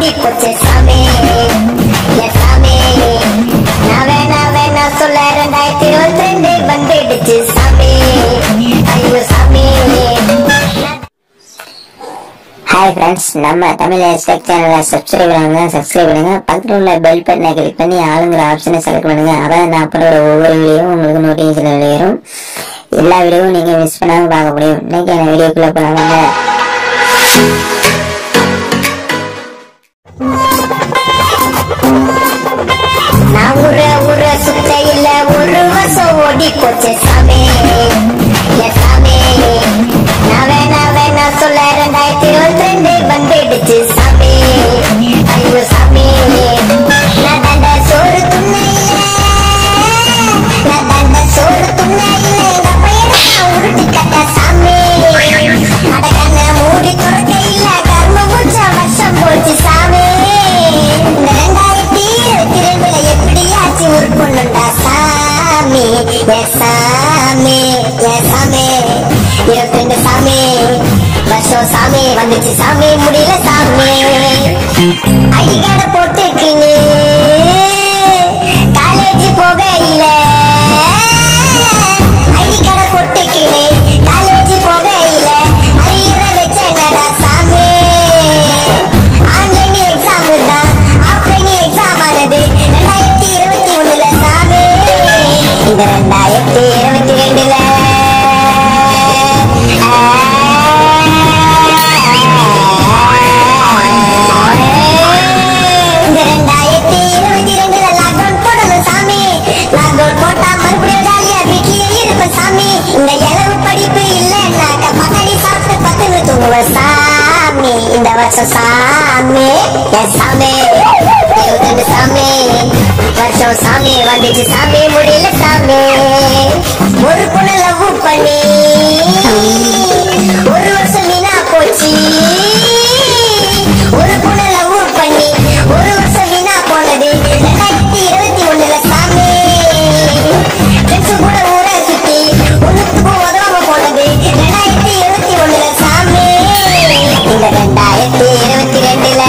ஓடி போச்சு சாமி என் சாமி நான் வேணா வேணா சொல்ல ரெண்டாயிரத்தி இருபத்தி ரெண்டு வந்துடுச்சு சாமி ஐயோ சாமி ஹாய் ஃப்ரெண்ட்ஸ் நம்ம தமிழ் ஹேஷ்டாக் சேனலை சப்ஸ்கிரைப் பண்ணுங்க சப்ஸ்கிரைப் பண்ணுங்க பக்கத்தில் உள்ள பெல் பட்டனை கிளிக் பண்ணி ஆளுங்கிற ஆப்ஷனை செலக்ட் பண்ணுங்க அதான் நான் அப்புறம் ஒவ்வொரு வீடியோவும் உங்களுக்கு நோட்டிஃபிகேஷன் வெளியேறும் எல்லா வீடியோவும் நீங்க மிஸ் பண்ணாம பார்க்க முடியும் இன்னைக்கு அந்த வீடியோக்குள்ள போனாங்க நான் ஊர ஊர சுத்த இல்ல ஒரு வருஷம் ஓடி போச்சு சாமி என் சாமி நான் வேணா வேணா சொல்ல ரெண்டாயிரத்தி இருபத்தி ரெண்டு வந்துடுச்சு சாமி ஐயோ சாமி நான் தண்ட சோறு துண்ண இல்ல நான் தண்ட சோறு துண்ண இல்ல எங்க பையனை நான் உருட்டி கட்ட சாமி அட கண்ணை மூடி துறக்க இல்ல கர்ம முடிச்ச வருஷம் போச்சு சாமி இந்த ரெண்டாயிரத்தி இருபத்தி ரெண்டுல எப்படியாச்சு உருப்பொண்ணுண்டா சாமி என் சாமி என் சாமி இருபத்தி ரெண்டு சாமி வருஷம் சாமி வந்துச்சு சாமி முடியல சாமி அடிக்கடை போட்டுக்கின்னு காலேஜ் போகையில அடிக்கடை போட்டுக்கின்னு காலேஜ் போகையில அரியற வச்ச என்னடா சாமி ஆன்லைன் எக்ஸாம் தான் ஆஃப்லைன் எக்ஸாம் ஆனது ரெண்டாயிரத்தி இருபத்தி ஒண்ணுல சாமி இந்த ரெண்டாயிரத்தி இருபத்தி ரெண்டுல இந்த ரெண்டாயிரத்தி இருபத்தி ரெண்டுல லாக்டவுன் போடணும் சாமி லாக்டவுன் போட்டா மறுபடியும் ஜாலியா வீட்லயே இருப்பேன் சாமி இந்த இளவு படிப்பு இல்லைன்னாக்க பகடி சாப்பிட்டு பத்துன்னு தூங்குவேன் சாமி இந்த வருஷம் சாமி என் சாமி இருபத்தெண்டு சாமி வருஷம் சாமி வந்துச்சு சாமி முடியல சாமி ஒரு பொண்ணு லவ் பண்ணி ஒரு வருஷம் வீணா போச்சு ஒரு பொண்ணு லவ் பண்ணி ஒரு வருஷம் வீணா போனது ரெண்டாயிரத்தி இருபத்தி ஒண்ணுல சாமி ஃப்ரெண்ட்ஸ் கூட ஊரை சுத்தி ஒண்ணுத்துக்கும் உதவாம போனது ரெண்டாயிரத்தி இருபத்தி ஒண்ணுல சாமி இந்த ரெண்டாயிரத்தி இருபத்தி ரெண்டுல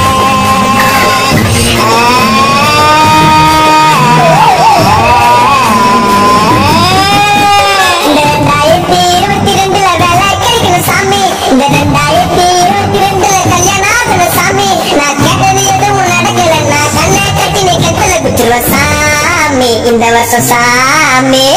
இந்த ரெண்டாயிரத்தி இருபத்தி ரெண்டுல வேலை கிடைக்கணும் சாமி இந்த ரெண்டாயிரத்தி இருபத்தி ரெண்டுல கல்யாணம் ஆகணும் சாமி நான் கேட்டது எதுவும் நடக்கல நான் கண்ணை கட்டி நீ கெட்டல குத்துருவேன் சாமி இந்த வருஷம் சாமி